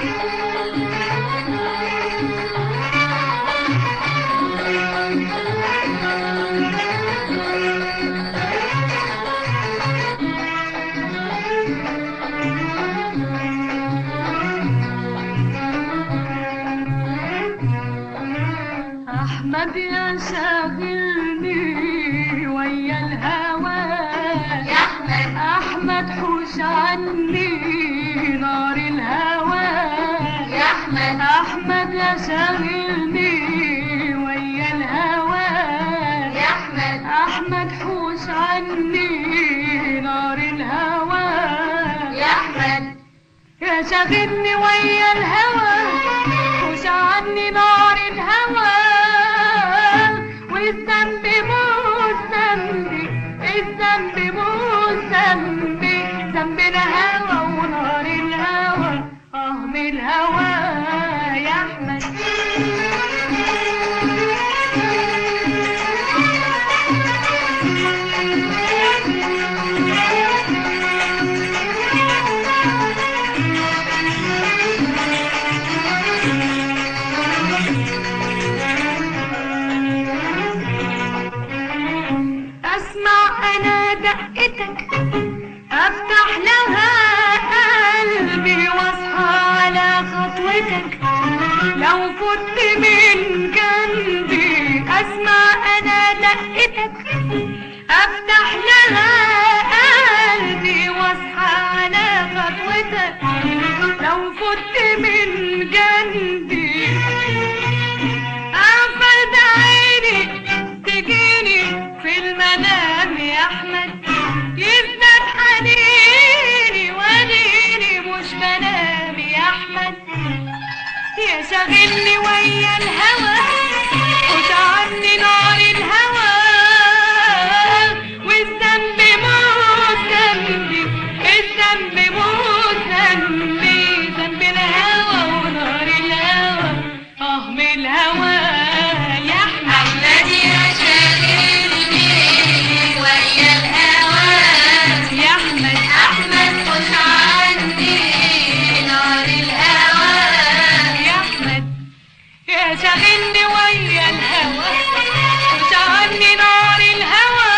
احمد يا شاغلني ويا الهوى يا احمد احمد حوش عني نار الهوى يا احمد احمد يا شاغلني ويا الهوى يا احمد احمد حوش عني نار الهوى يا احمد يا شاغلني ويا الهوى حوش عني نار الهوى والذنب موت ذنبي الذنب موت ذنبي ذنب الهوى ونار الهوى اه من الهوى يا احمد اسمع انا دقتك افتح لها قلبي واصحى على خطوتك لو فت من جنبي اسمع انا دقتك افتح لها قلبي واصحى على خطوتك لو فت من جنبي أقفل عيني تجيني في المنام يا أحمد يزداد حنيني وديني مش بنام يا أحمد يا شاغلني ويا الهوى وتعني نار الهوى والذنب موت ذنبي الذنب موت ذنبي ذنب الهوى ونار الهوى اه من الهوى يا احمد احمد يا شاغلني ويا الهوى يا احمد احمد خش عني نار الهوى يا احمد يا شاغلني ويا الهوى وشغلني نار الهوى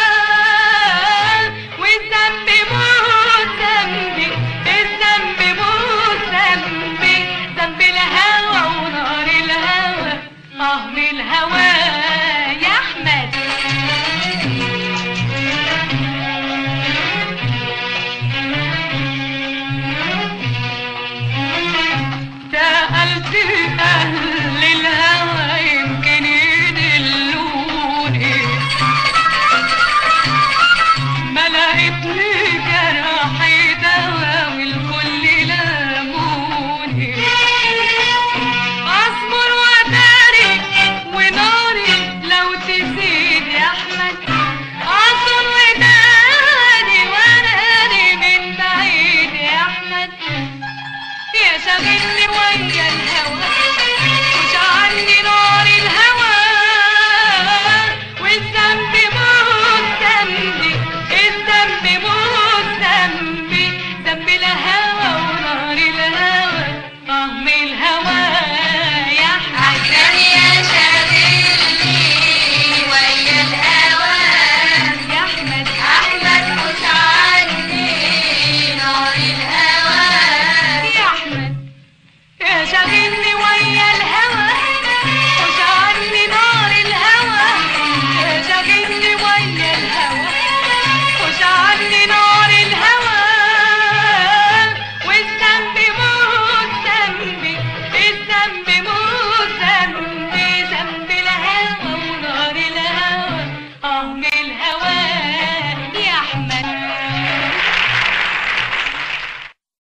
والذنب موت ذنبي الذنب موت ذنبي ذنب الهوى ونار الهوى اه من الهوى يا احمد سألت أهل الهوى يمكن يدلوني ما لقيتني جرحي دوا والكل لاموني أصبر وداري وناري لو تزيد يا أحمد أصبر وداري وناري من بعيد يا أحمد يا شاغلني ويا الهوى